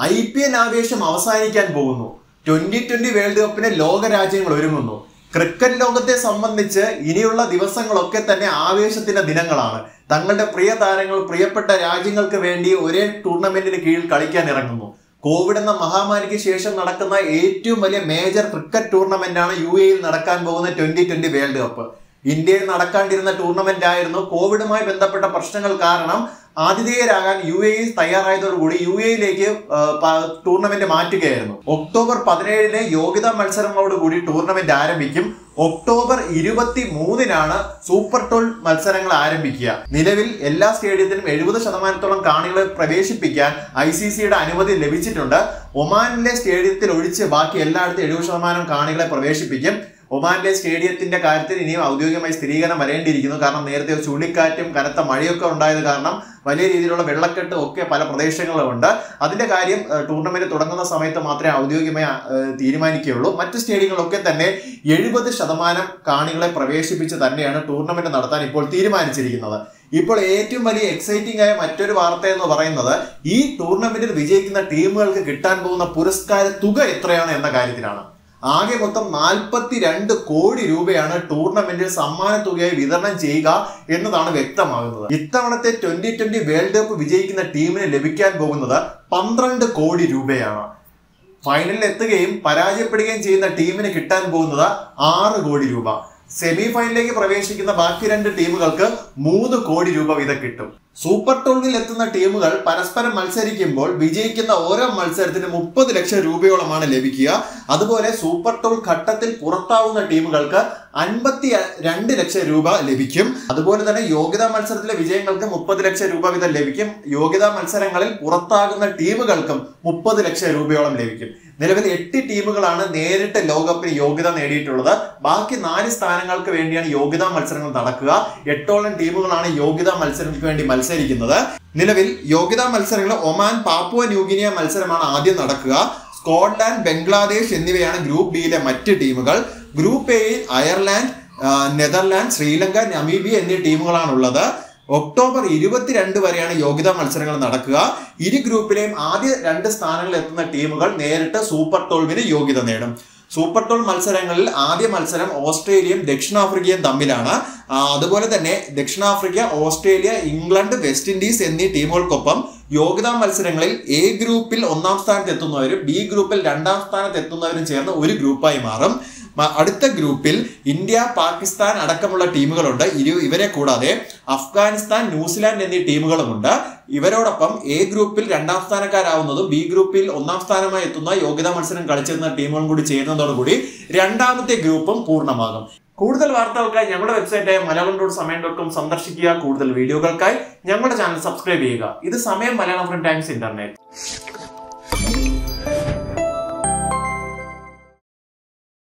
I P L ആവേശം അവസാനിക്കാൻ പോകുന്നു ട്വന്റി ട്വന്റി വേൾഡ് കപ്പിന് ലോക രാജ്യങ്ങൾ ഒരുങ്ങുന്നു ക്രിക്കറ്റ് ലോകത്തെ സംബന്ധിച്ച് ഇനിയുള്ള ദിവസങ്ങളൊക്കെ തന്നെ ആവേശത്തിന്റെ ദിനങ്ങളാണ് തങ്ങളുടെ പ്രിയ താരങ്ങൾ പ്രിയപ്പെട്ട രാജ്യങ്ങൾക്ക് വേണ്ടി ഒരേ ടൂർണമെന്റിന് കീഴിൽ കളിക്കാൻ ഇറങ്ങുന്നു കോവിഡ് എന്ന മഹാമാരിക്ക് ശേഷം നടക്കുന്ന ഏറ്റവും വലിയ മേജർ ക്രിക്കറ്റ് ടൂർണമെന്റാണ് യു എയിൽ നടക്കാൻ പോകുന്ന ട്വന്റി ട്വന്റി വേൾഡ് കപ്പ് ഇന്ത്യയിൽ നടക്കാണ്ടിരുന്ന ടൂർണമെന്റ് ആയിരുന്നു കോവിഡുമായി ബന്ധപ്പെട്ട പ്രശ്നങ്ങൾ കാരണം ആതിഥേയരാകാൻ യു എ തയ്യാറായതോടുകൂടി യു എയിലേക്ക് ടൂർണമെന്റ് മാറ്റുകയായിരുന്നു ഒക്ടോബർ പതിനേഴിന് യോഗ്യതാ മത്സരങ്ങളോടുകൂടി ടൂർണമെന്റ് ആരംഭിക്കും ഒക്ടോബർ ഇരുപത്തി മൂന്നിനാണ് സൂപ്പർ ടോൾ മത്സരങ്ങൾ ആരംഭിക്കുക നിലവിൽ എല്ലാ സ്റ്റേഡിയത്തിലും എഴുപത് ശതമാനത്തോളം കാണികളെ പ്രവേശിപ്പിക്കാൻ ഐ സി സിയുടെ അനുമതി ലഭിച്ചിട്ടുണ്ട് ഒമാനിലെ സ്റ്റേഡിയത്തിൽ ഒഴിച്ച് ബാക്കി എല്ലായിടത്തും എഴുപത് ശതമാനം കാണികളെ പ്രവേശിപ്പിക്കും ഒമാനിലെ സ്റ്റേഡിയത്തിന്റെ കാര്യത്തിൽ ഇനിയും ഔദ്യോഗികമായി സ്ഥിരീകരണം വരേണ്ടിയിരിക്കുന്നു കാരണം നേരത്തെ ഒരു ചുഴലിക്കാറ്റും കനത്ത മഴയൊക്കെ ഉണ്ടായത് കാരണം വലിയ രീതിയിലുള്ള വെള്ളക്കെട്ടും ഒക്കെ പല പ്രദേശങ്ങളിലുണ്ട് അതിന്റെ കാര്യം ടൂർണമെന്റ് തുടങ്ങുന്ന സമയത്ത് മാത്രമേ ഔദ്യോഗികമായി തീരുമാനിക്കുകയുള്ളൂ മറ്റ് സ്റ്റേഡിയങ്ങളിലൊക്കെ തന്നെ എഴുപത് ശതമാനം കാണികളെ പ്രവേശിപ്പിച്ച് തന്നെയാണ് ടൂർണമെന്റ് നടത്താൻ ഇപ്പോൾ തീരുമാനിച്ചിരിക്കുന്നത് ഇപ്പോൾ ഏറ്റവും വലിയ എക്സൈറ്റിംഗ് ആയ മറ്റൊരു വാർത്ത എന്ന് പറയുന്നത് ഈ ടൂർണമെന്റിൽ വിജയിക്കുന്ന ടീമുകൾക്ക് കിട്ടാൻ പോകുന്ന പുരസ്കാര തുക എത്രയാണ് എന്ന കാര്യത്തിലാണ് ആകെ മൊത്തം നാൽപ്പത്തി രണ്ട് കോടി രൂപയാണ് ടൂർണമെന്റിൽ സമ്മാന തുകയായി വിതരണം ചെയ്യുക എന്നതാണ് വ്യക്തമാകുന്നത് ഇത്തവണത്തെ ട്വന്റി ട്വന്റി വേൾഡ് കപ്പ് വിജയിക്കുന്ന ടീമിന് ലഭിക്കാൻ പോകുന്നത് പന്ത്രണ്ട് കോടി രൂപയാണ് ഫൈനലിൽ എത്തുകയും പരാജയപ്പെടുകയും ചെയ്യുന്ന ടീമിന് കിട്ടാൻ പോകുന്നത് ആറ് കോടി രൂപ സെമി ഫൈനലിലേക്ക് പ്രവേശിക്കുന്ന ബാക്കി രണ്ട് ടീമുകൾക്ക് മൂന്ന് കോടി രൂപ വീതം കിട്ടും സൂപ്പർ ടോളിൽ എത്തുന്ന ടീമുകൾ പരസ്പരം മത്സരിക്കുമ്പോൾ വിജയിക്കുന്ന ഓരോ മത്സരത്തിന് മുപ്പത് ലക്ഷം രൂപയോളമാണ് ലഭിക്കുക അതുപോലെ സൂപ്പർ ടോൾ ഘട്ടത്തിൽ പുറത്താവുന്ന ടീമുകൾക്ക് അൻപത്തി രണ്ട് ലക്ഷം രൂപ ലഭിക്കും അതുപോലെ തന്നെ യോഗ്യതാ മത്സരത്തിലെ വിജയങ്ങൾക്ക് മുപ്പത് ലക്ഷം രൂപ വീതം ലഭിക്കും യോഗ്യതാ മത്സരങ്ങളിൽ പുറത്താകുന്ന ടീമുകൾക്കും മുപ്പത് ലക്ഷം രൂപയോളം ലഭിക്കും നിലവിൽ എട്ട് ടീമുകളാണ് നേരിട്ട് ലോകകപ്പിന് യോഗ്യത നേടിയിട്ടുള്ളത് ബാക്കി നാല് സ്ഥാനങ്ങൾക്ക് വേണ്ടിയാണ് യോഗ്യതാ മത്സരങ്ങൾ നടക്കുക എട്ടോളം ടീമുകളാണ് യോഗ്യതാ മത്സരങ്ങൾക്ക് വേണ്ടി മത്സരിക്കുന്നത് നിലവിൽ യോഗ്യതാ മത്സരങ്ങൾ ഒമാൻ പാപ്പുവ ന്യൂഗിനിയ മത്സരമാണ് ആദ്യം നടക്കുക സ്കോട്ട്ലാൻഡ് ബംഗ്ലാദേശ് എന്നിവയാണ് ഗ്രൂപ്പ് ഡിയിലെ മറ്റ് ടീമുകൾ ഗ്രൂപ്പ് എയിൽ അയർലാൻഡ് നെതർലാൻഡ് ശ്രീലങ്ക നമീബിയ എന്നീ ടീമുകളാണുള്ളത് ഒക്ടോബർ ഇരുപത്തിരണ്ട് വരെയാണ് യോഗ്യതാ മത്സരങ്ങൾ നടക്കുക ഇരു ഗ്രൂപ്പിലെയും ആദ്യ രണ്ട് സ്ഥാനങ്ങളിൽ എത്തുന്ന ടീമുകൾ നേരിട്ട് സൂപ്പർ ടോൾവിന് യോഗ്യത നേടും സൂപ്പർ ടോൾ മത്സരങ്ങളിൽ ആദ്യ മത്സരം ഓസ്ട്രേലിയയും ദക്ഷിണാഫ്രിക്കയും തമ്മിലാണ് അതുപോലെ തന്നെ ദക്ഷിണാഫ്രിക്ക ഓസ്ട്രേലിയ ഇംഗ്ലണ്ട് വെസ്റ്റ് ഇൻഡീസ് എന്നീ ടീമുകൾക്കൊപ്പം യോഗ്യതാ മത്സരങ്ങളിൽ എ ഗ്രൂപ്പിൽ ഒന്നാം സ്ഥാനത്ത് എത്തുന്നവരും ബി ഗ്രൂപ്പിൽ രണ്ടാം സ്ഥാനത്ത് എത്തുന്നവരും ചേർന്ന് ഒരു ഗ്രൂപ്പായി മാറും അടുത്ത ഗ്രൂപ്പിൽ ഇന്ത്യ പാകിസ്ഥാൻ അടക്കമുള്ള ടീമുകളുണ്ട് ഇരു ഇവരെ കൂടാതെ അഫ്ഗാനിസ്ഥാൻ ന്യൂസിലാൻഡ് എന്നീ ടീമുകളുമുണ്ട് ഇവരോടൊപ്പം എ ഗ്രൂപ്പിൽ രണ്ടാം സ്ഥാനക്കാരാവുന്നതും ബി ഗ്രൂപ്പിൽ ഒന്നാം സ്ഥാനമായി എത്തുന്ന യോഗ്യതാ മത്സരം കളിച്ചെത്തുന്ന ടീമുകളും കൂടി ചേരുന്നതോടുകൂടി രണ്ടാമത്തെ ഗ്രൂപ്പും പൂർണ്ണമാകും കൂടുതൽ വാർത്തകൾക്കായി ഞങ്ങളുടെ വെബ്സൈറ്റായ Malayalam dot Samayam dot com സന്ദർശിക്കുക കൂടുതൽ വീഡിയോകൾക്കായി ഞങ്ങളുടെ ചാനൽ സബ്സ്ക്രൈബ് ചെയ്യുക ഇത് സമയം മലയാളം ടൈംസ് ഇന്റർനെറ്റ്